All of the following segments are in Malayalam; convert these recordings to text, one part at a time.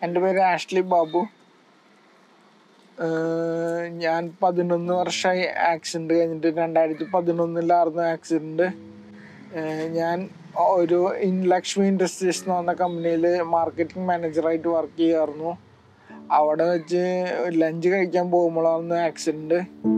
എൻ്റെ പേര് ആഷ്ലി ബാബു ഏഹ് ഞാൻ പതിനൊന്ന് വർഷമായി ആക്സിഡൻറ്റ് കഴിഞ്ഞിട്ട് രണ്ടായിരത്തി പതിനൊന്നിലായിരുന്നു ആക്സിഡൻറ്റ് ഞാൻ ഒരു ഇൻ ലക്ഷ്മി ഇൻഡസ്ട്രീസ് എന്ന് പറഞ്ഞ കമ്പനിയിൽ മാർക്കറ്റിംഗ് മാനേജറായിട്ട് വർക്ക് ചെയ്യായിരുന്നു അവിടെ വെച്ച് ലഞ്ച് കഴിക്കാൻ പോകുമ്പോഴായിരുന്നു ആക്സിഡൻറ്റ്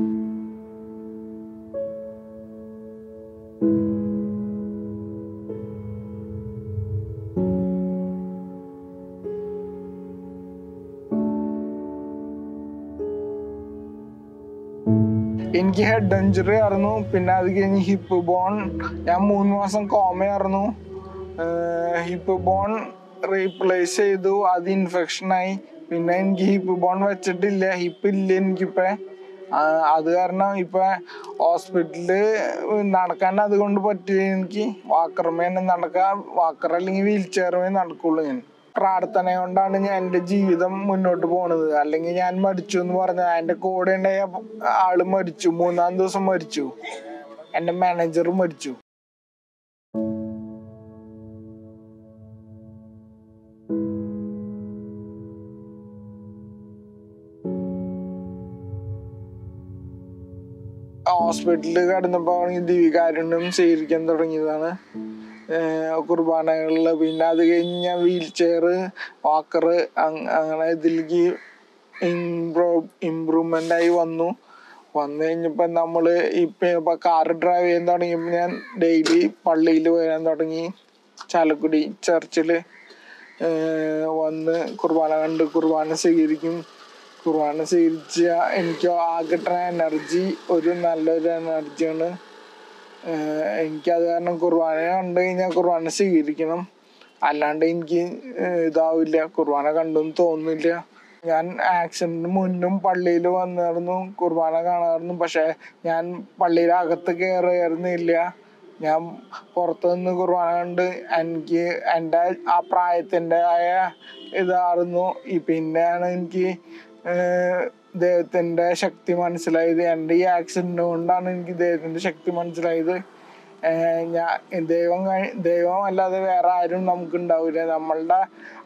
എനിക്ക് ഹെഡ് ഇഞ്ചുറി ആയിരുന്നു പിന്നെ അത് കഴിഞ്ഞ് ഹിപ്പ് ബോൺ ഞാൻ മൂന്ന് മാസം കോമയായിരുന്നു ഹിപ്പ് ബോൺ റീപ്ലേസ് ചെയ്തു അത് ഇൻഫെക്ഷനായി പിന്നെ എനിക്ക് ഹിപ്പ് ബോൺ വെച്ചിട്ടില്ല ഹിപ്പ് ഇല്ല എനിക്കിപ്പോ ആ, അത് കാരണം ഇപ്പൊ ഹോസ്പിറ്റലില് നടക്കാൻ അതുകൊണ്ട് പറ്റില്ല എനിക്ക് വാക്കർമേ തന്നെ നടക്കാം വാക്കർ അല്ലെങ്കിൽ വീൽ ചെയർമേ നടക്കുള്ളൂ ഞാൻ പ്രാർത്ഥന കൊണ്ടാണ് ഞാൻ എൻ്റെ ജീവിതം മുന്നോട്ട് പോണത് അല്ലെങ്കിൽ ഞാൻ മരിച്ചു എന്ന് പറഞ്ഞ എൻ്റെ കൂടെ ഉണ്ടായ ആള് മരിച്ചു മൂന്നാം ദിവസം മരിച്ചു എൻ്റെ മാനേജർ മരിച്ചു ഹോസ്പിറ്റലിൽ കിടന്നപ്പോൾ ദിവികാരുണ്യം സ്വീകരിക്കാൻ തുടങ്ങിയതാണ് ഏഹ് കുർബാനകളിൽ പിന്നെ അത് കഴിഞ്ഞ് ഞാൻ വീൽ ചെയർ വാക്കർ അങ്ങനെ ഇതിലേക്ക് ഇംപ്രൂ ഇമ്പ്രൂവ്മെന്റ് ആയി വന്നു വന്നു കഴിഞ്ഞപ്പോൾ നമ്മൾ ഇപ്പം ഇപ്പം കാർ ഡ്രൈവ് ചെയ്യാൻ തുടങ്ങിയപ്പോൾ ഞാൻ ഡെയിലി പള്ളിയിൽ വരാൻ തുടങ്ങി ചാലക്കുടി ചർച്ചിൽ വന്ന് കുർബാന കണ്ട് കുർബാന സ്വീകരിക്കും കുർബാന സ്വീകരിച്ച എനിക്ക് ആ കിട്ടുന്ന എനർജി ഒരു നല്ലൊരു എനർജിയാണ് ഏഹ് എനിക്കത് കാരണം കുർബാന കണ്ടു കഴിഞ്ഞാൽ കുർബാന സ്വീകരിക്കണം അല്ലാണ്ട് എനിക്ക് ഏഹ് ഇതാവില്ല കുർബാന കണ്ടെന്ന് തോന്നുന്നില്ല ഞാൻ ആക്സിഡന്റിന് മുന്നും പള്ളിയിൽ വന്നിരുന്നു കുർബാന കാണാറുന്നു പക്ഷെ ഞാൻ പള്ളിയുടെ അകത്ത് കയറിയിരുന്നില്ല ഞാൻ പുറത്തു നിന്ന് കുർബാന കണ്ട് എനിക്ക് എൻ്റെ ആ പ്രായത്തിൻ്റെ ആയ ഇതായിരുന്നു ഈ പിന്നെയാണ് എനിക്ക് ഏഹ് ദൈവത്തിന്റെ ശക്തി മനസ്സിലായത് എൻ്റെ ഈ ആക്സിഡന്റ് കൊണ്ടാണ് എനിക്ക് ദൈവത്തിന്റെ ശക്തി മനസ്സിലായത് ഏഹ് ഞാൻ ദൈവം കഴി- ദൈവം അല്ലാതെ വേറെ ആരും നമുക്ക് ഉണ്ടാവില്ല നമ്മളുടെ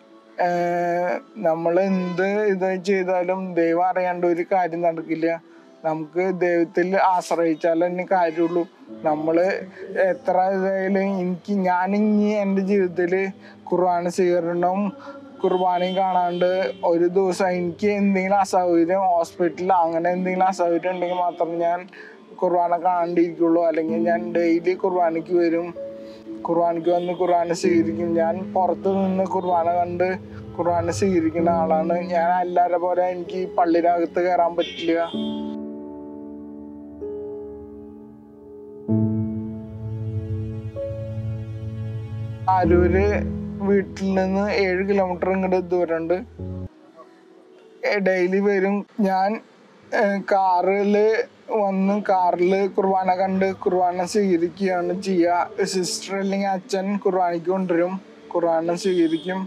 നമ്മൾ എന്ത് ഇത് ചെയ്താലും ദൈവം അറിയാണ്ട് ഒരു കാര്യം നടക്കില്ല നമുക്ക് ദൈവത്തിൽ ആശ്രയിച്ചാൽ തന്നെ കാര്യമുള്ളൂ നമ്മൾ എത്ര ഇതായാലും എനിക്ക് ഞാൻ ഇനി എൻ്റെ ജീവിതത്തിൽ കുർബാന സ്വീകരണം കുർബാനയും കാണാണ്ട് ഒരു ദിവസം എനിക്ക് എന്തെങ്കിലും അസൗകര്യം ഹോസ്പിറ്റലിൽ അങ്ങനെ എന്തെങ്കിലും അസൗകര്യം ഉണ്ടെങ്കിൽ മാത്രം ഞാൻ കുർബാന കാണാണ്ടിരിക്കുള്ളൂ അല്ലെങ്കിൽ ഞാൻ ഡെയിലി കുർബാനയ്ക്ക് വരും കുർബാനയ്ക്ക് വന്ന് കുർബാന സ്വീകരിക്കും ഞാൻ പുറത്ത് നിന്ന് കുർബാന കണ്ട് കുർബാന സ്വീകരിക്കുന്ന ആളാണ് ഞാൻ എല്ലാവരെ പോലെ എനിക്ക് പള്ളിയുടെ അകത്ത് കയറാൻ പറ്റില്ല ആരൂര് വീട്ടിൽ നിന്ന് ഏഴ് കിലോമീറ്റർ ഇങ്ങോട്ട് ദൂരമുണ്ട് ഡെയിലി വരും ഞാൻ കാറില് വന്ന് കാറിൽ കുർബാന കണ്ട് കുർബാന സ്വീകരിക്കുകയാണ് ചെയ്യുക സിസ്റ്റർ അല്ലെങ്കിൽ അച്ഛൻ കുർബാനയ്ക്ക് കൊണ്ടുവരും കുർബാന സ്വീകരിക്കും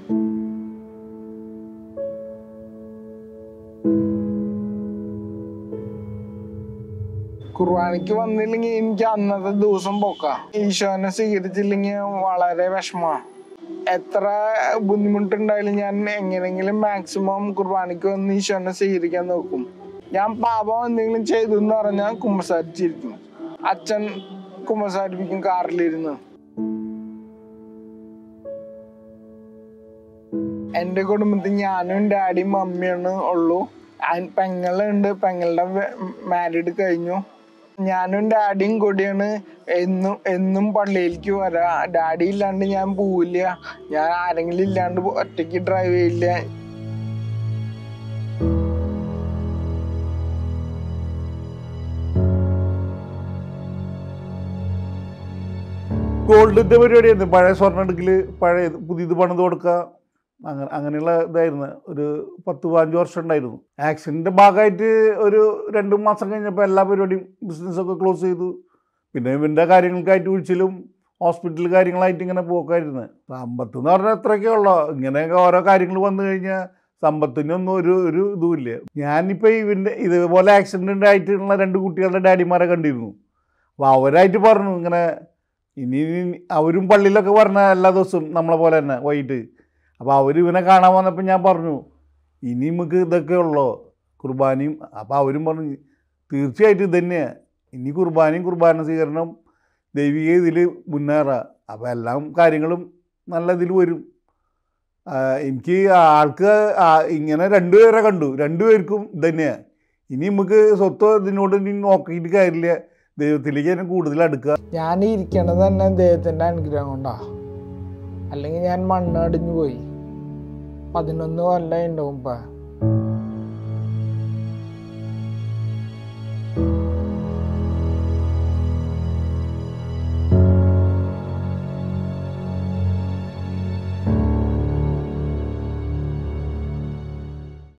കുർബാനയ്ക്ക് വന്നില്ലെങ്കിൽ എനിക്ക് അന്നത്തെ ദിവസം പോക്കാം ഈശോനെ സ്വീകരിച്ചില്ലെങ്കിൽ വളരെ വിഷമമാണ് എത്ര ബുദ്ധിമുട്ടുണ്ടായാലും ഞാൻ എങ്ങനെയെങ്കിലും മാക്സിമം കുർബാനയ്ക്ക് വന്ന് ഈശോനെ സ്വീകരിക്കാൻ നോക്കും ഞാൻ പാപം എന്തെങ്കിലും ചെയ്തു എന്ന് പറഞ്ഞാൽ കുമ്പസാരിച്ചിരിക്കും അച്ഛൻ കുമ്പസാരിപ്പിക്കും കാറിലിരുന്ന് എൻ്റെ കുടുംബത്തിൽ ഞാനും ഡാഡിയും മമ്മിയാണ് ഉള്ളൂ അൻ- പെങ്ങളുണ്ട് പെങ്ങളുടെ മാരീഡ് കഴിഞ്ഞു ഞാനും ഡാഡിയും കൂടിയാണ് എന്നും എന്നും പള്ളിയിലേക്ക് വരാ ഡാഡി ഇല്ലാണ്ട് ഞാൻ പോവില്ല ഞാൻ ആരെങ്കിലും ഇല്ലാണ്ട് ഒറ്റയ്ക്ക് ഡ്രൈവ് ചെയ്യില്ല ഗോൾഡിന്റെ പരിപാടിയായിരുന്നു പഴയ സ്വർണ്ണം എടുക്കല് പഴയ പുതിയത് പണിത് കൊടുക്കുക അങ്ങനെ അങ്ങനെയുള്ള ഇതായിരുന്നു ഒരു പത്ത് പതിനഞ്ച് വർഷം ഉണ്ടായിരുന്നു ആക്സിഡന്റിന്റെ ഭാഗമായിട്ട് ഒരു രണ്ട് മാസം കഴിഞ്ഞപ്പോൾ എല്ലാ പരിപാടിയും ബിസിനസ്സൊക്കെ ക്ലോസ് ചെയ്തു പിന്നെ ഇവൻ്റെ കാര്യങ്ങൾക്കായിട്ട് വിളിച്ചിലും ഹോസ്പിറ്റൽ കാര്യങ്ങളായിട്ട് ഇങ്ങനെ പോക്കായിരുന്നു സമ്പത്ത് എന്ന് പറഞ്ഞാൽ എത്രയൊക്കെ ഉള്ളോ ഇങ്ങനെയൊക്കെ ഓരോ കാര്യങ്ങൾ വന്നു കഴിഞ്ഞാൽ സമ്പത്തിനൊന്നും ഒരു ഒരു ഇതുമില്ല ഞാനിപ്പോൾ ഇവൻ്റെ ഇതുപോലെ ആക്സിഡൻ്റ് ആയിട്ടുള്ള രണ്ട് കുട്ടികളുടെ ഡാഡിമാരെ കണ്ടിരുന്നു അപ്പോൾ അവരായിട്ട് പറഞ്ഞു ഇങ്ങനെ ഇനി ഇനി അവരും പള്ളിയിലൊക്കെ പറഞ്ഞ എല്ലാ ദിവസവും നമ്മളെ പോലെ തന്നെ വൈകിട്ട് അപ്പോൾ അവർ ഇവനെ കാണാൻ വന്നപ്പോൾ ഞാൻ പറഞ്ഞു ഇനി നമുക്ക് ഇതൊക്കെ ഉള്ളോ കുർബാനയും അപ്പോൾ അവരും പറഞ്ഞു തീർച്ചയായിട്ടും ഇത് തന്നെയാണ് ഇനി കുർബാനയും കുർബാന സ്വീകരണം ദൈവിക ഇതിൽ മുന്നേറാം അപ്പോൾ എല്ലാം കാര്യങ്ങളും നല്ല ഇതിൽ വരും ആ, എനിക്ക് ആൾക്ക് ആ- ഇങ്ങനെ രണ്ടുപേരെ കണ്ടു രണ്ടുപേർക്കും ഇത് തന്നെയാണ് ഇനി നമുക്ക് സ്വത്ത് ഇതിനോട് ഇനി നോക്കിയിട്ട് കാര്യമില്ല ദൈവത്തിലേക്ക് തന്നെ കൂടുതൽ അടുക്കുക ഞാൻ ഇരിക്കണത് തന്നെ ദൈവത്തിൻ്റെ അനുഗ്രഹം കൊണ്ടാ അല്ലെങ്കിൽ ഞാൻ മണ്ണടിഞ്ഞു പോയി പതിനൊന്ന് കൊല്ലം ഉണ്ടാവും ഇപ്പം